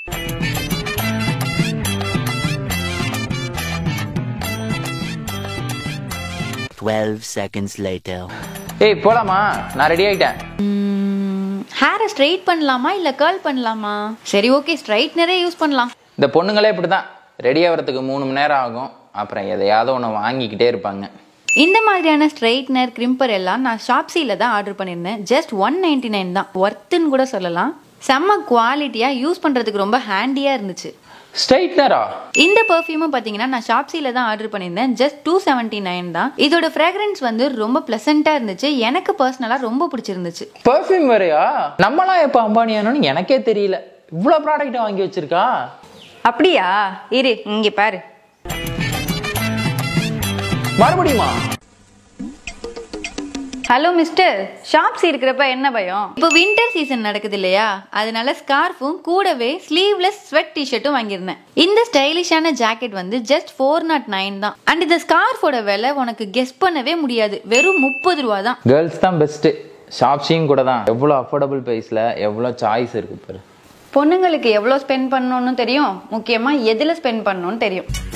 12 seconds later. ஏய் போலாமா நான் ரெடி ஆயிட்டேன் ஹேரை ஸ்ட்ரைட் பண்ணலாமா இல்லை கேர்ள் பண்ணலாமா சரி ஓகே ஸ்ட்ரைட்னரே யூஸ் பண்ணலாம் இந்த பொண்ணுங்களே இப்படி தான் ரெடி ஆகிறதுக்கு மூணு மணி நேரம் ஆகும் அப்புறம் எதையாவது ஒன்று வாங்கிக்கிட்டே இருப்பாங்க இந்த மாதிரியான ஸ்ட்ரைட்னர் கிரிம்பர் எல்லாம் நான் ஷாப்ஸியில் தான் ஆர்டர் பண்ணியிருந்தேன் ஜஸ்ட் ஒன் நைன்டி நைன் தான் ஒர்த்துன்னு கூட சொல்லலாம் செம்ம குவாலிட்டியாக யூஸ் பண்ணுறதுக்கு ரொம்ப ஹேண்டியாக இருந்துச்சு ஸ்ட்ரைட்னரா இந்த பெர்ஃப்யூமும் பார்த்தீங்கன்னா நான் ஷாப்ஸியில் தான் ஆர்டர் பண்ணியிருந்தேன் ஜஸ்ட் டூ செவன்ட்டி நைன் தான் இதோட ஃப்ராக்ரன்ஸ் வந்து ரொம்ப ப்ளசண்ட்டாக இருந்துச்சு எனக்கு பர்சனலாக ரொம்ப பிடிச்சிருந்துச்சு பர்ஃப்யூம் வேறையா நம்மலாம் எப்போ அம்பானி ஆனோன்னு எனக்கே தெரியல இவ்வளோ ப்ராடக்ட் வாங்கி வச்சிருக்கா அப்படியா இரு இங்கே பாரு மறுபடியுமா ஹலோ மிஸ்டர் ஷாப்ஸ் இருக்கிறப்ப என்ன பயம் இப்போ வின்டர் சீசன் நடக்குது இல்லையா அதனால ஸ்கார்ஃபும் கூடவே ஸ்லீவ்லெஸ் ஸ்வெட் டிஷர்ட்டும் வாங்கியிருந்தேன் இந்த ஸ்டைலிஷான ஜாக்கெட் வந்து ஜஸ்ட் ஃபோர் நாட் நைன் தான் அண்ட் இந்த ஸ்கார்ஃபோட விலை உனக்கு கெஸ் பண்ணவே முடியாது வெறும் முப்பது ரூபா தான் கேர்ள்ஸ் தான் பெஸ்ட்டு ஷாப்ஸியும் கூட தான் எவ்வளோ அஃபோர்டபுள் ப்ரைஸில் எவ்வளோ சாய்ஸ் இருக்கு பாரு பொண்ணுங்களுக்கு எவ்வளோ ஸ்பெண்ட் பண்ணணும்னு தெரியும் முக்கியமாக எதில் ஸ்பெண்ட் பண்ணணும்னு தெரியும்